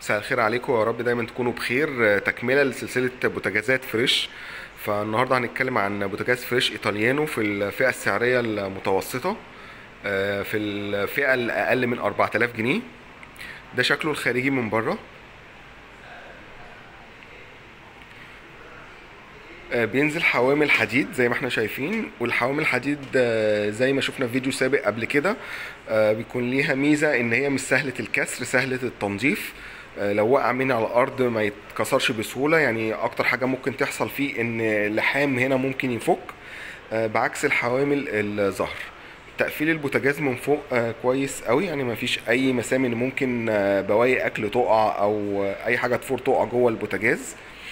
مساء الخير عليكم يا رب دايما تكونوا بخير تكمله لسلسله بوتاجازات فريش فالنهارده هنتكلم عن بوتاجاز فريش ايطاليانو في الفئه السعريه المتوسطه آه، في الفئه الاقل من 4000 جنيه ده شكله الخارجي من بره آه، بينزل حوامل حديد زي ما احنا شايفين والحوامل الحديد آه، زي ما شفنا في فيديو سابق قبل كده آه، بيكون ليها ميزة ان هي مش سهلة الكسر سهلة التنظيف آه، لو وقع مني على الارض ما يتكسرش بسهولة يعني اكتر حاجة ممكن تحصل فيه ان اللحام هنا ممكن يفك آه، بعكس الحوامل الظهر تقفيل البوتاجاز من فوق آه، كويس قوي يعني ما فيش اي مسام ان ممكن آه، بواقي اكل تقع او آه، اي حاجة تفور تقع جوه البوتاجاز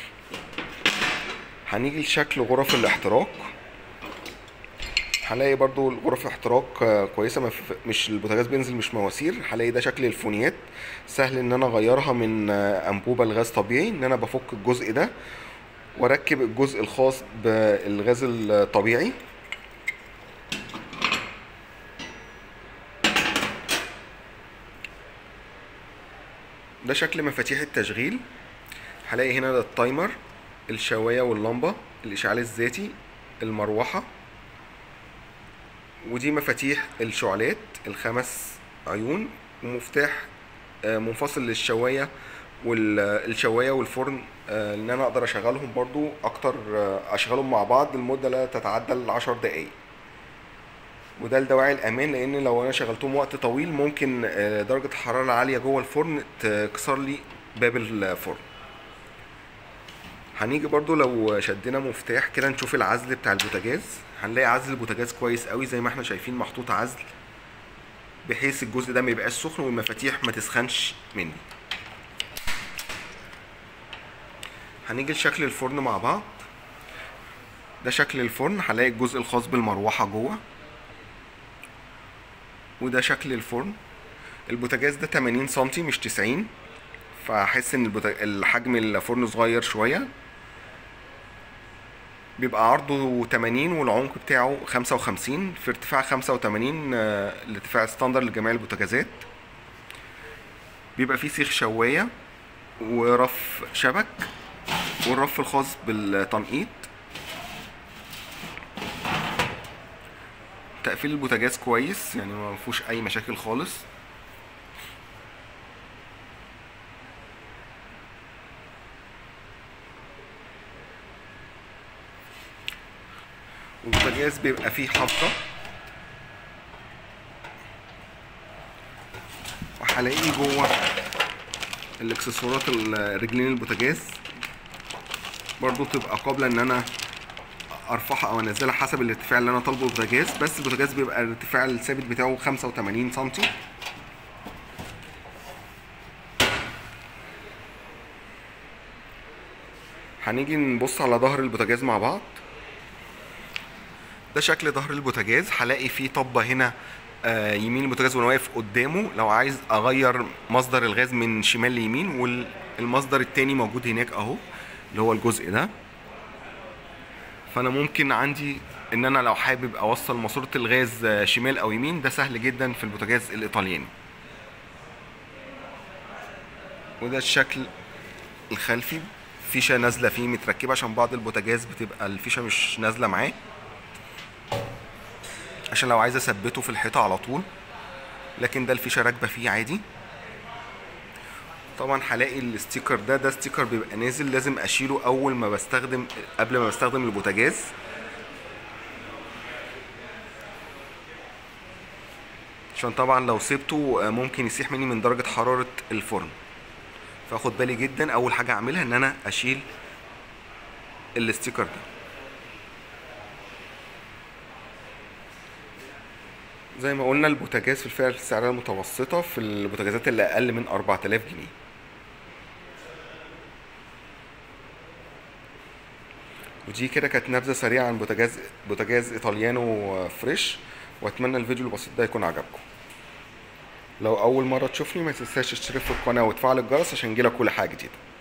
هنيجي لشكل غرف الاحتراق هلاقي برضو الغرف الاحتراق آه، كويسه ما في- مش البوتاجاز بينزل مش مواسير هلاقي ده شكل الفونيات سهل ان انا اغيرها من آه، انبوبه لغاز طبيعي ان انا بفك الجزء ده واركب الجزء الخاص بالغاز الطبيعي ده شكل مفاتيح التشغيل هلاقي هنا ده التايمر الشواية واللمبة الإشعال الذاتي المروحة ودي مفاتيح الشعلات الخمس عيون ومفتاح آه، منفصل للشواية والشواية والفرن آه، ان انا اقدر اشغلهم برضو اكتر آه، اشغلهم مع بعض لمدة لا تتعدى العشر دقايق وده لدواعي الامان لان لو انا شغلتهم وقت طويل ممكن آه، درجة الحرارة العالية جوه الفرن تكسر لي باب الفرن هنيجي برضو لو شدنا مفتاح كده نشوف العزل بتاع البوتاجاز هنلاقي عزل البوتاجاز كويس قوي زي ما احنا شايفين محطوط عزل بحيث الجزء ده ما يبقاش سخن والمفاتيح ما تسخنش مني هنيجي لشكل الفرن مع بعض ده شكل الفرن هلاقي الجزء الخاص بالمروحة جوه وده شكل الفرن البوتاجاز ده 80 سنتي مش 90 فاحس ان البوتا- الحجم الفرن صغير شويه بيبقى عرضه 80 والعمق بتاعه 55 في ارتفاع 85 آه، الارتفاع ستاندر لجميع البوتاجازات بيبقى فيه سيخ شوايه ورف شبك والرف الخاص بالتنقيط تقفيل البوتاجاز كويس يعني ما فيهوش اي مشاكل خالص والبوتاجاز بيبقى فيه حافظة وهلاقيه جوه الاكسسوارات ال- رجلين البوتاجاز برضو تبقى قابلة ان انا ارفعها او انزلها حسب الارتفاع اللي انا طالبه البوتاجاز بس البوتاجاز بيبقى الارتفاع الثابت بتاعه 85 سنتي هنيجي نبص على ظهر البوتاجاز مع بعض ده شكل ظهر البوتاجاز هلاقي فيه طبة هنا آه، يمين البوتاجاز وانا واقف قدامه لو عايز اغير مصدر الغاز من شمال ليمين والمصدر التاني موجود هناك اهو اللي هو الجزء ده فانا ممكن عندي ان انا لو حابب اوصل ماسورة الغاز آه، شمال او يمين ده سهل جدا في البوتاجاز الايطالياني وده الشكل الخلفي فيشة نازلة فيه متركبة عشان بعض البوتاجاز بتبقى الفيشة مش نازلة معاه عشان لو عايز اثبته في الحيطه على طول لكن ده الفيشه راكبه فيه عادي طبعا هلاقي الستيكر ده ده ستيكر بيبقى نازل لازم اشيله اول ما بستخدم قبل ما بستخدم البوتاجاز عشان طبعا لو سبته آه، ممكن يسيح مني من درجه حراره الفرن فاخد بالي جدا اول حاجه اعملها ان انا اشيل الستيكر ده زي ما قلنا البوتاجاز في الفئة السعرية المتوسطة في البوتاجازات اللي أقل من 4000 جنيه ودي كده كانت نبذة سريعة عن بوتاجاز بوتاجاز إيطاليانو فريش وأتمنى الفيديو البسيط ده يكون عجبكم لو أول مرة تشوفني ما تنساش تشترك في القناة وتفعل الجرس عشان يجيلك كل حاجة جديدة